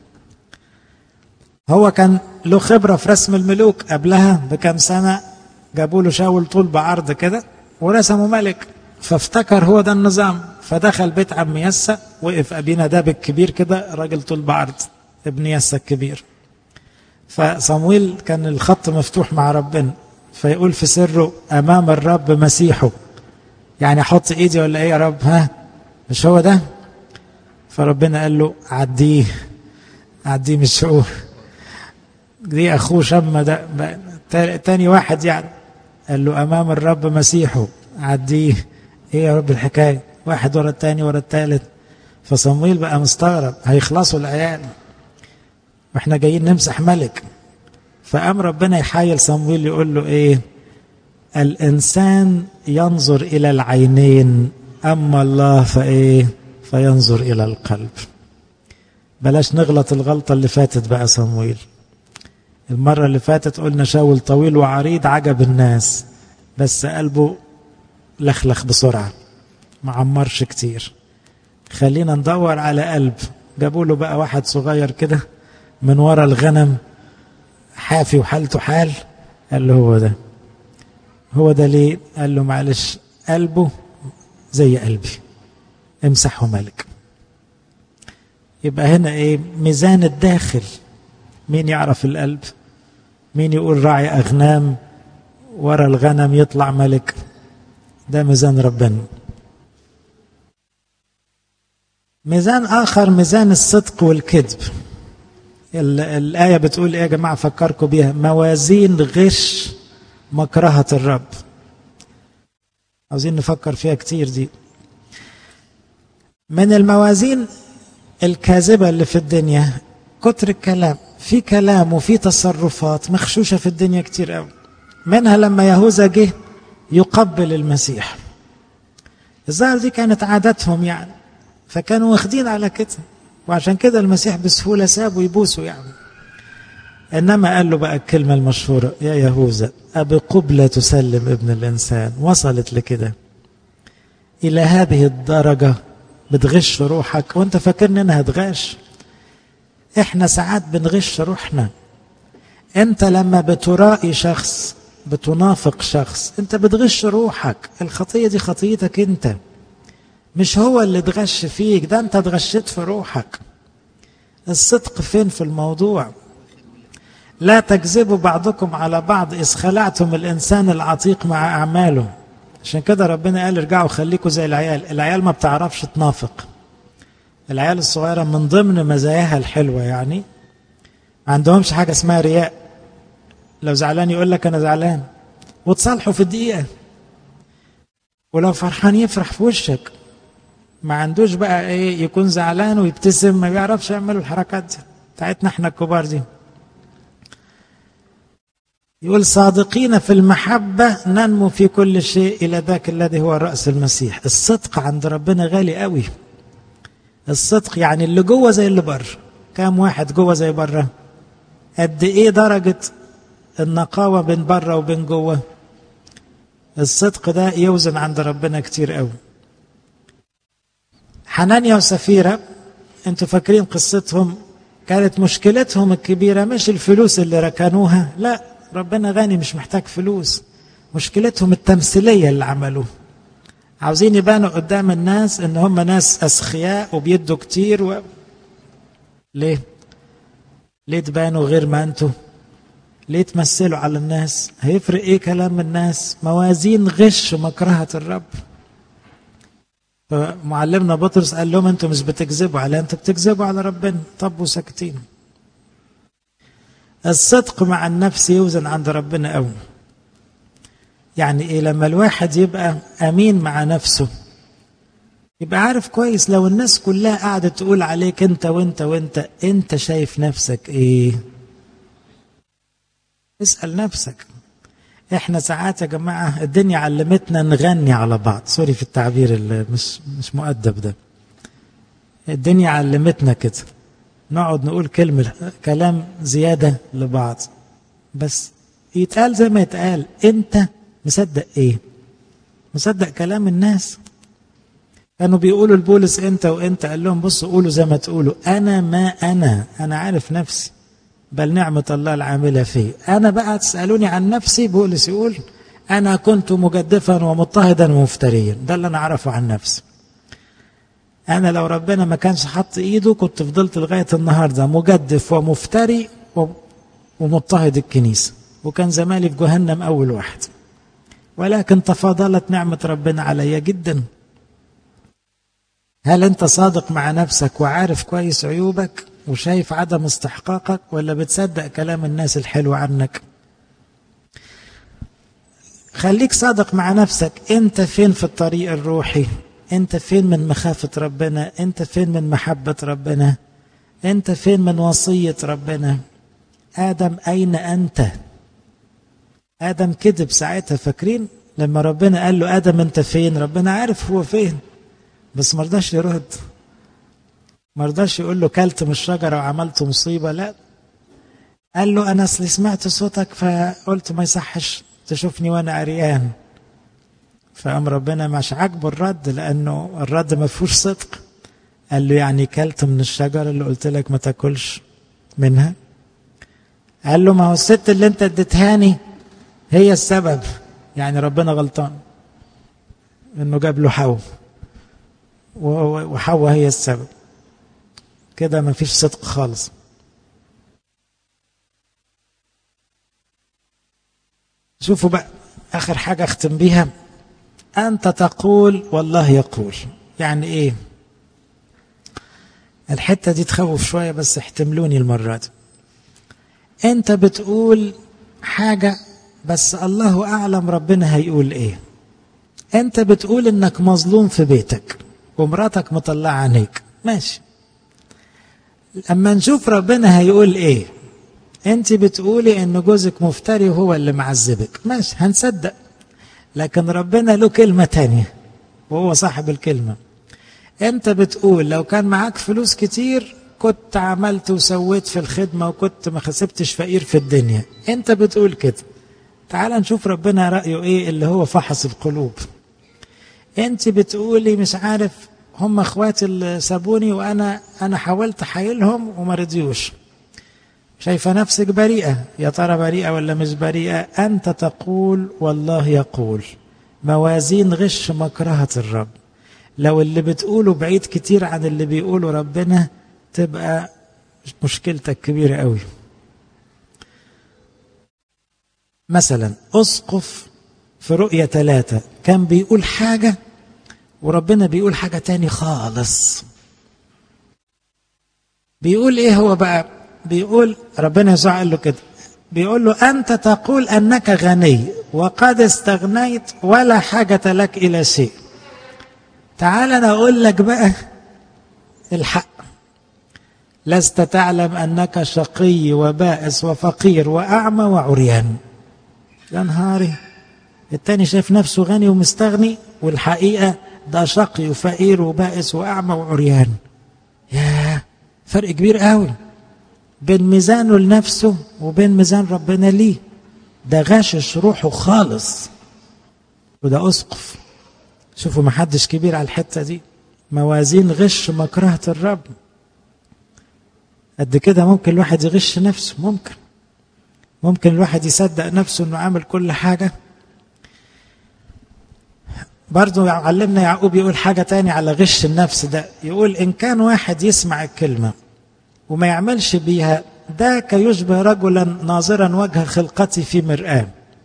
هو كان له خبرة في رسم الملوك قبلها بكم سنة جابوا له شاول طول بعرض كده ورسموا ملك فافتكر هو ده النظام فدخل بيت عم يسا وقف أبينا داب الكبير كده راجل طول بعرض ابن يسا الكبير فصمويل كان الخط مفتوح مع ربنا فيقول في سره أمام الرب مسيحه يعني أحط إيدي ولا إيه يا رب ها مش هو ده فربنا قال له عديه عديه مش هو دي أخوه شم ده تاني واحد يعني قال له أمام الرب مسيحه عديه إيه يا رب الحكاية واحد ورا التاني ورا التالت فصمويل بقى مستغرب هيخلصوا العيال واحنا جايين نمسح ملك فقام ربنا يحايل صمويل يقول له ايه الانسان ينظر الى العينين اما الله فايه فينظر الى القلب بلاش نغلط الغلطه اللي فاتت بقى صمويل المره اللي فاتت قلنا شاول طويل وعريض عجب الناس بس قلبه لخلخ بسرعه ما عمرش كتير خلينا ندور على قلب جابوا له بقى واحد صغير كده من ورا الغنم حافي وحالته حال قال له هو ده هو ده ليه قال له معلش قلبه زي قلبي امسحه ملك يبقى هنا ايه ميزان الداخل مين يعرف القلب مين يقول راعي أغنام ورا الغنم يطلع ملك ده ميزان ربنا ميزان آخر ميزان الصدق والكذب الآية بتقول إيه يا جماعة فكركم بيها موازين غش مكرهة الرب عاوزين نفكر فيها كتير دي من الموازين الكاذبة اللي في الدنيا كتر الكلام في كلام وفي تصرفات مخشوشة في الدنيا كتير قوي منها لما يهوذا جه يقبل المسيح الظاهر دي كانت عادتهم يعني فكانوا واخدين على كده وعشان كده المسيح بسهولة سابوا يبوسوا يعني إنما قال له بقى الكلمة المشهورة يا يهوذا أبقبلة تسلم ابن الإنسان وصلت لكده إلى هذه الدرجة بتغش روحك وانت فاكرني انها هتغش احنا ساعات بنغش روحنا انت لما بترائي شخص بتنافق شخص انت بتغش روحك الخطية دي خطيتك انت مش هو اللي اتغش فيك ده انت اتغشيت في روحك الصدق فين في الموضوع لا تكذبوا بعضكم على بعض إذ خلعتم الإنسان العتيق مع أعماله عشان كده ربنا قال ارجعوا خليكوا زي العيال العيال ما بتعرفش تنافق العيال الصغيرة من ضمن مزاياها الحلوة يعني ما عندهمش حاجة اسمها رياء لو زعلان يقول لك أنا زعلان وتصالحوا في الدقيقة ولو فرحان يفرح في وشك ما عندوش بقى ايه يكون زعلان ويبتسم ما بيعرفش يعمل الحركات دي بتاعتنا احنا الكبار دي يقول صادقين في المحبة ننمو في كل شيء إلى ذاك الذي هو رأس المسيح الصدق عند ربنا غالي قوي الصدق يعني اللي جوه زي اللي بره كام واحد جوه زي بره قد ايه درجة النقاوة بين بره وبين جوه الصدق ده يوزن عند ربنا كتير قوي حنانيا وسفيرة انتوا فاكرين قصتهم كانت مشكلتهم الكبيرة مش الفلوس اللي ركنوها لا ربنا غني مش محتاج فلوس مشكلتهم التمثيلية اللي عملوه عاوزين يبانوا قدام الناس ان هم ناس اسخياء وبيدوا كتير و... ليه ليه تبانوا غير ما انتوا ليه تمثلوا على الناس هيفرق ايه كلام الناس موازين غش مكرهة الرب فمعلمنا بطرس قال لهم انتوا مش بتكذبوا على انتوا بتكذبوا على ربنا طب وساكتين الصدق مع النفس يوزن عند ربنا قوي يعني ايه لما الواحد يبقى امين مع نفسه يبقى عارف كويس لو الناس كلها قاعدة تقول عليك انت وانت وانت انت شايف نفسك ايه اسأل نفسك احنا ساعات يا جماعة الدنيا علمتنا نغني على بعض سوري في التعبير اللي مش مش مؤدب ده الدنيا علمتنا كده نقعد نقول كلمة كلام زيادة لبعض بس يتقال زي ما يتقال انت مصدق ايه مصدق كلام الناس كانوا بيقولوا لبولس انت وانت قال لهم بصوا قولوا زي ما تقولوا انا ما انا انا عارف نفسي بل نعمة الله العاملة فيه أنا بقى تسألوني عن نفسي بولس يقول أنا كنت مجدفا ومضطهدا ومفتريا ده اللي أنا أعرفه عن نفسي أنا لو ربنا ما كانش حط إيده كنت فضلت لغاية النهاردة مجدف ومفتري ومضطهد الكنيسة وكان زمالي في جهنم أول واحد ولكن تفاضلت نعمة ربنا عليا جدا هل أنت صادق مع نفسك وعارف كويس عيوبك وشايف عدم استحقاقك ولا بتصدق كلام الناس الحلو عنك خليك صادق مع نفسك انت فين في الطريق الروحي انت فين من مخافة ربنا انت فين من محبة ربنا انت فين من وصية ربنا آدم أين أنت آدم كذب ساعتها فاكرين لما ربنا قال له آدم أنت فين ربنا عارف هو فين بس مرضاش يرد ما رضاش يقول له كلت من الشجرة وعملت مصيبة لا قال له أنا أصلي سمعت صوتك فقلت ما يصحش تشوفني وأنا عريان فقام ربنا مش عاجبه الرد لأنه الرد ما فيهوش صدق قال له يعني كلت من الشجرة اللي قلت لك ما تاكلش منها قال له ما هو الست اللي انت اديتهاني هي السبب يعني ربنا غلطان انه جاب له حواء وحواء هي السبب كده ما فيش صدق خالص شوفوا بقى آخر حاجة أختم بيها أنت تقول والله يقول يعني إيه الحتة دي تخوف شوية بس احتملوني المرة دي أنت بتقول حاجة بس الله أعلم ربنا هيقول إيه أنت بتقول إنك مظلوم في بيتك ومراتك مطلعة عينيك ماشي اما نشوف ربنا هيقول ايه انت بتقولي ان جوزك مفتري وهو اللي معذبك ماشي هنصدق لكن ربنا له كلمة تانية وهو صاحب الكلمة انت بتقول لو كان معاك فلوس كتير كنت عملت وسويت في الخدمة وكنت ما خسبتش فقير في الدنيا انت بتقول كده تعال نشوف ربنا رأيه ايه اللي هو فحص القلوب انت بتقولي مش عارف هم اخواتي اللي سابوني وانا انا حاولت احايلهم وما رضيوش شايفه نفسك بريئه يا ترى بريئه ولا مش بريئه انت تقول والله يقول موازين غش مكرهه الرب لو اللي بتقوله بعيد كتير عن اللي بيقوله ربنا تبقى مشكلتك كبيره قوي مثلا اسقف في رؤية ثلاثة كان بيقول حاجة وربنا بيقول حاجة تاني خالص بيقول ايه هو بقى بيقول ربنا يسوع قال له كده بيقول له أنت تقول أنك غني وقد استغنيت ولا حاجة لك إلى شيء تعال أنا أقول لك بقى الحق لست تعلم أنك شقي وبائس وفقير وأعمى وعريان يا نهاري التاني شايف نفسه غني ومستغني والحقيقة ده شقي وفقير وبائس وأعمى وعريان يا فرق كبير قوي بين ميزانه لنفسه وبين ميزان ربنا ليه ده غاشش روحه خالص وده أسقف شوفوا ما حدش كبير على الحتة دي موازين غش مكرهة الرب قد كده ممكن الواحد يغش نفسه ممكن ممكن الواحد يصدق نفسه انه عامل كل حاجه برضه علمنا يعقوب يقول حاجة تاني على غش النفس ده يقول إن كان واحد يسمع الكلمة وما يعملش بيها ده كيشبه رجلا ناظرا وجه خلقتي في مرآة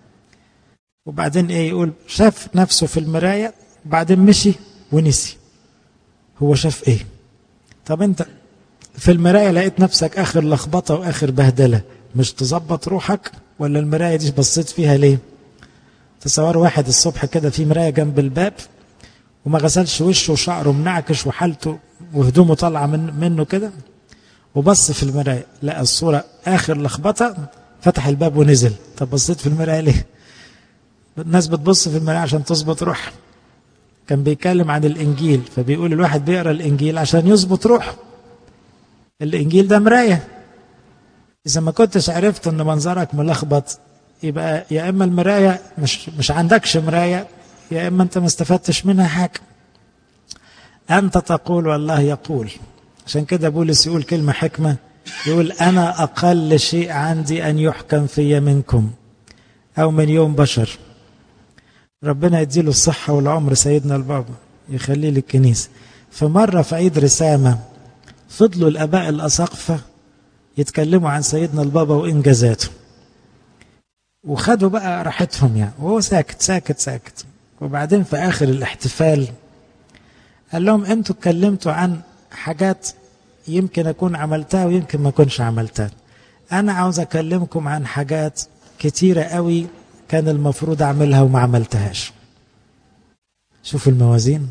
وبعدين ايه يقول شاف نفسه في المراية بعدين مشي ونسي هو شاف ايه طب انت في المراية لقيت نفسك اخر لخبطة واخر بهدلة مش تظبط روحك ولا المراية دي بصيت فيها ليه تصور واحد الصبح كده في مراية جنب الباب وما غسلش وشه وشعره منعكش وحالته وهدومه طالعة من منه كده وبص في المراية لقى الصورة آخر لخبطة فتح الباب ونزل طب بصيت في المراية ليه الناس بتبص في المراية عشان تظبط روحها كان بيتكلم عن الإنجيل فبيقول الواحد بيقرأ الإنجيل عشان يظبط روحه الإنجيل ده مراية إذا ما كنتش عرفت إن منظرك ملخبط يبقى يا إما المراية مش مش عندكش مراية يا إما أنت ما استفدتش منها حاجة أنت تقول والله يقول عشان كده بولس يقول كلمة حكمة يقول أنا أقل شيء عندي أن يحكم في منكم أو من يوم بشر ربنا يديله الصحة والعمر سيدنا البابا يخليه للكنيسة فمرة في عيد رسامة فضلوا الآباء الأساقفة يتكلموا عن سيدنا البابا وإنجازاته وخدوا بقى راحتهم يعني وهو ساكت ساكت ساكت وبعدين في آخر الاحتفال قال لهم أنتوا اتكلمتوا عن حاجات يمكن أكون عملتها ويمكن ما أكونش عملتها أنا عاوز أكلمكم عن حاجات كتيرة قوي كان المفروض أعملها وما عملتهاش شوفوا الموازين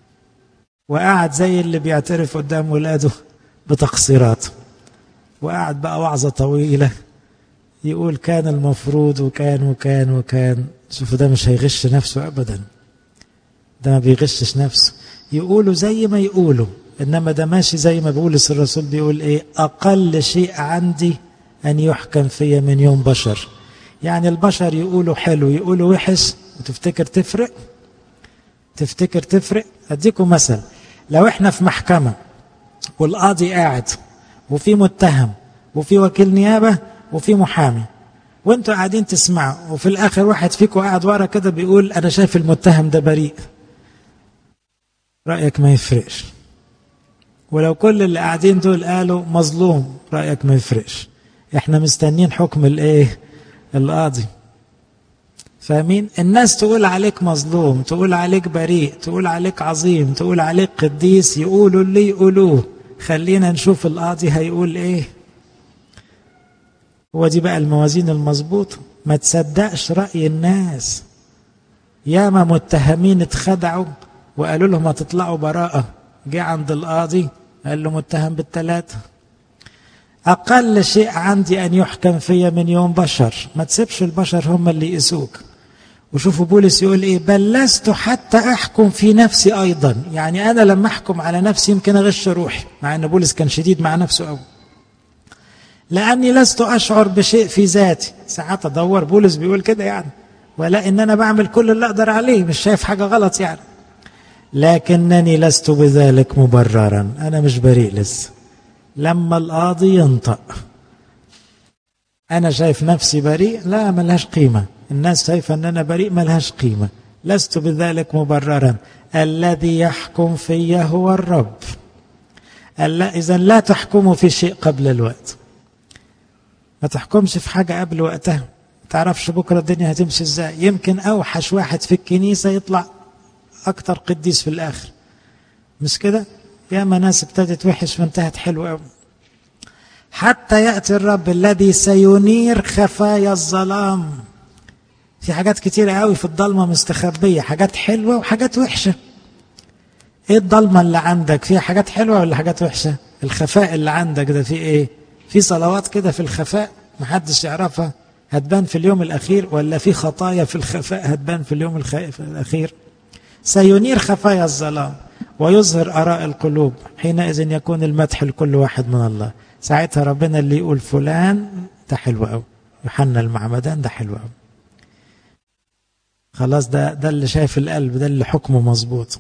وقعد زي اللي بيعترف قدام ولاده بتقصيراته وقعد بقى وعظة طويلة يقول كان المفروض وكان وكان وكان شوفوا ده مش هيغش نفسه أبدا ده ما بيغشش نفسه يقولوا زي ما يقولوا إنما ده ماشي زي ما بولس الرسول بيقول إيه أقل شيء عندي أن يحكم في من يوم بشر يعني البشر يقولوا حلو يقولوا وحش وتفتكر تفرق تفتكر تفرق أديكم مثل لو إحنا في محكمة والقاضي قاعد وفي متهم وفي وكيل نيابة وفي محامي وانتوا قاعدين تسمعوا وفي الاخر واحد فيكم قاعد ورا كده بيقول انا شايف المتهم ده بريء رايك ما يفرقش ولو كل اللي قاعدين دول قالوا مظلوم رايك ما يفرقش احنا مستنين حكم الايه القاضي فاهمين الناس تقول عليك مظلوم تقول عليك بريء تقول عليك عظيم تقول عليك قديس يقولوا اللي يقولوه خلينا نشوف القاضي هيقول ايه هو دي بقى الموازين المظبوطه ما تصدقش راي الناس ياما متهمين اتخدعوا وقالوا لهم هتطلعوا براءه جه عند القاضي قال له متهم بالثلاثه أقل شيء عندي أن يحكم فيا من يوم بشر ما تسيبش البشر هم اللي يقيسوك وشوفوا بولس يقول إيه بل لست حتى أحكم في نفسي أيضا يعني أنا لما أحكم على نفسي يمكن أغش روحي مع أن بولس كان شديد مع نفسه أوي لأني لست أشعر بشيء في ذاتي ساعات أدور بولس بيقول كده يعني ولا إن أنا بعمل كل اللي أقدر عليه مش شايف حاجة غلط يعني لكنني لست بذلك مبررا أنا مش بريء لسه لما القاضي ينطق أنا شايف نفسي بريء لا ملهاش قيمة الناس شايفة أن أنا بريء ملهاش قيمة لست بذلك مبررا الذي يحكم في هو الرب إذا لا تحكموا في شيء قبل الوقت ما تحكمش في حاجة قبل وقتها تعرفش بكرة الدنيا هتمشي ازاي يمكن أوحش واحد في الكنيسة يطلع أكتر قديس في الآخر مش كده ياما ناس ابتدت وحش وانتهت حلو قوي حتى يأتي الرب الذي سينير خفايا الظلام في حاجات كتيرة قوي في الضلمة مستخبية حاجات حلوة وحاجات وحشة ايه الضلمة اللي عندك فيها حاجات حلوة ولا حاجات وحشة الخفاء اللي عندك ده فيه ايه في صلوات كده في الخفاء محدش يعرفها هتبان في اليوم الأخير ولا في خطايا في الخفاء هتبان في اليوم الأخير سينير خفايا الظلام ويظهر آراء القلوب حينئذ يكون المدح لكل واحد من الله ساعتها ربنا اللي يقول فلان ده حلو قوي يوحنا المعمدان ده حلو قوي خلاص ده ده اللي شايف القلب ده اللي حكمه مظبوط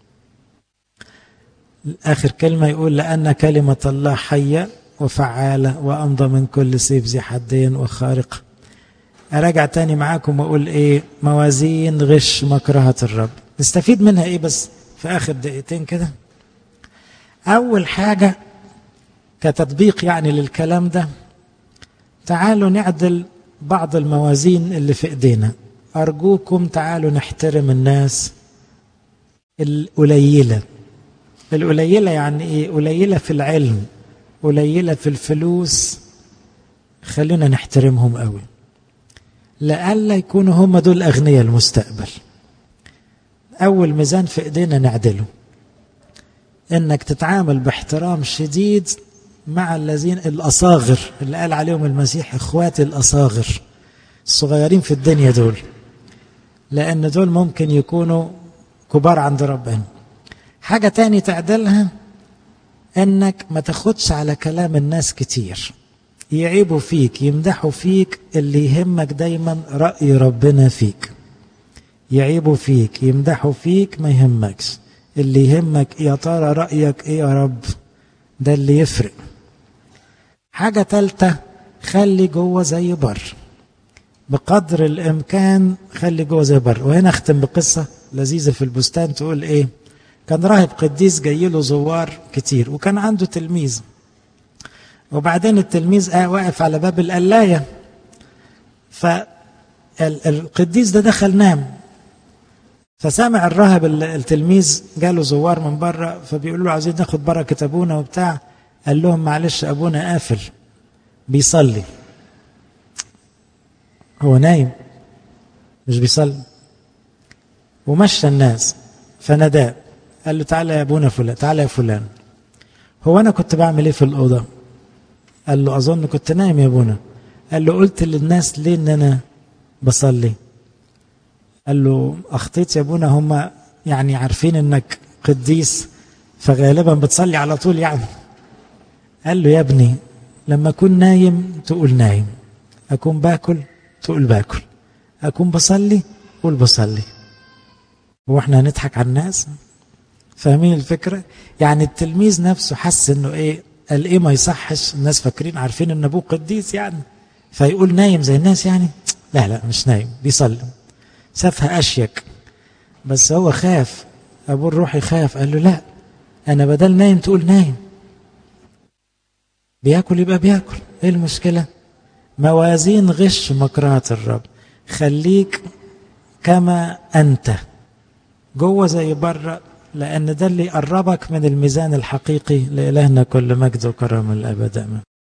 آخر كلمة يقول لأن كلمة الله حية وفعالة وأمضى من كل سيف ذي حدين وخارقة أراجع تاني معاكم وأقول إيه موازين غش مكرهة الرب نستفيد منها إيه بس في آخر دقيقتين كده أول حاجة كتطبيق يعني للكلام ده تعالوا نعدل بعض الموازين اللي في ايدينا أرجوكم تعالوا نحترم الناس القليلة القليلة يعني إيه قليلة في العلم قليلة في الفلوس خلينا نحترمهم قوي لألا يكونوا هم دول أغنياء المستقبل أول ميزان في إيدينا نعدله إنك تتعامل باحترام شديد مع الذين الأصاغر اللي قال عليهم المسيح إخواتي الأصاغر الصغيرين في الدنيا دول لأن دول ممكن يكونوا كبار عند ربنا حاجة تاني تعدلها انك ما تاخدش على كلام الناس كتير يعيبوا فيك يمدحوا فيك اللي يهمك دايما رأي ربنا فيك يعيبوا فيك يمدحوا فيك ما يهمكش اللي يهمك يا ترى رأيك ايه يا رب ده اللي يفرق حاجة تالتة خلي جوه زي بر بقدر الإمكان خلي جوه زي بر وهنا أختم بقصة لذيذة في البستان تقول إيه كان راهب قديس جاي له زوار كتير وكان عنده تلميذ وبعدين التلميذ آه واقف على باب القلاية فالقديس ده دخل نام فسامع الراهب التلميذ جاله زوار من بره فبيقولوا له عايزين ناخد بركة أبونا وبتاع قال لهم معلش أبونا قافل بيصلي هو نايم مش بيصلي ومشى الناس فناداه قال له تعالى يا ابونا فلان تعالى يا فلان هو انا كنت بعمل ايه في الاوضه قال له اظن كنت نايم يا ابونا قال له قلت للناس ليه ان انا بصلي قال له اخطيت يا ابونا هم يعني عارفين انك قديس فغالبا بتصلي على طول يعني قال له يا ابني لما اكون نايم تقول نايم اكون باكل تقول باكل اكون بصلي قول بصلي هو احنا هنضحك على الناس فاهمين الفكره يعني التلميذ نفسه حس انه ايه قال ايه ما يصحش الناس فاكرين عارفين ان ابوه قديس يعني فيقول نايم زي الناس يعني لا لا مش نايم بيصلي شافها اشيك بس هو خاف ابوه الروحي خاف قال له لا انا بدل نايم تقول نايم بياكل يبقى بياكل ايه المشكله موازين غش مكرهه الرب خليك كما أنت جوه زي بره لأن ده اللي يقربك من الميزان الحقيقي لإلهنا كل مجد وكرم الأبد أمين